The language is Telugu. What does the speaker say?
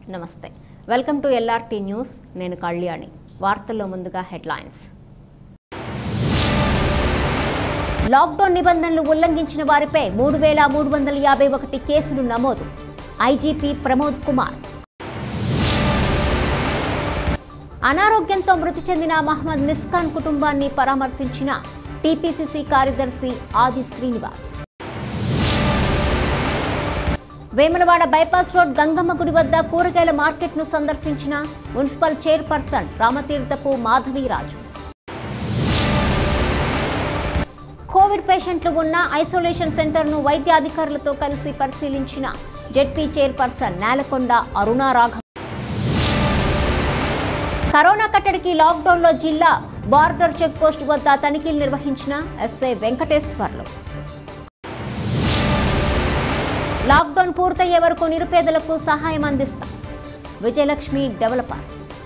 నమస్తే వెల్కమ్ టు ఎల్ఆర్టీ న్యూస్ నేను కళ్యాణి వార్తల్లో ముందుగా హెడ్లైన్స్ లాక్డౌన్ నిబంధనలు ఉల్లంఘించిన వారిపై మూడు వేల మూడు వందల యాభై ఒకటి కేసులు నమోదు ఐజీపీ ప్రమోద్ కుమార్ అనారోగ్యంతో మృతి చెందిన మహమ్మద్ మిస్కాన్ కుటుంబాన్ని పరామర్శించిన టీపీసీసీ కార్యదర్శి ఆది శ్రీనివాస్ వేములవాడ బైపాస్ రోడ్ గంగమ్మ గుడి వద్ద కూరగాయల మార్కెట్ను సందర్శించిన municipal chairperson Ramatheerthapu Madhaviraju COVID పేషెంట్లు ఉన్న ఐసోలేషన్ సెంటర్ను వైద్య అధికారులతో కలిసి పరిశీలించిన ZP chairperson Nelakonda Aruna Raghava corona కట్టడికి లాక్డౌన్లో జిల్లా బార్డర్ చెక్ పోస్ట్ వద్ద తనిఖీలు నిర్వహించిన ఎస్ఐ వెంకటేశ్వర్లు లాక్డౌన్ పూర్తయ్యే వరకు నిరుపేదలకు సహాయం అందిస్తాం విజయలక్ష్మి డెవలపర్స్